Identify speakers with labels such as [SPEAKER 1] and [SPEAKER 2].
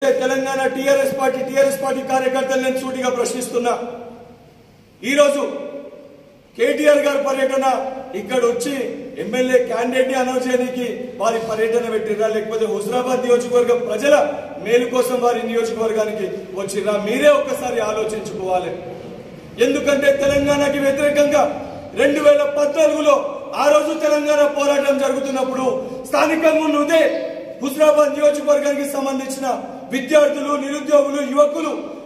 [SPEAKER 1] లేకపోతే Telangana TRS party TRS party కార్యకర్తలు నేను సూటిగా ప్రశ్నిస్తున్నా ఈరోజు కేటీఆర్ గారి పర్యటన ఇక్కడ వచ్చి ఎమ్మెల్యే క్యాండిడేట్ ని అనౌన్స్ చేయడానికి వారి పర్యటన పెట్టిర్రా లేకపోతే హుజరాబాద్ నియోజకవర్గ ప్రజల మేలు కోసం వారి నియోజకవర్గానికి వచ్చిర్రా మీరే ఒక్కసారి ఆలోచించుకోవాలి ఎందుకంటే తెలంగాణకి వ్యతిరేకంగా రెండు వేల పద్నాలుగులో ఆ రోజు తెలంగాణ పోరాటం జరుగుతున్నప్పుడు స్థానికంగా ఉన్నదే హుజరాబాద్ నియోజకవర్గానికి సంబంధించిన విద్యార్థులు నిరుద్యోగులు యువకులు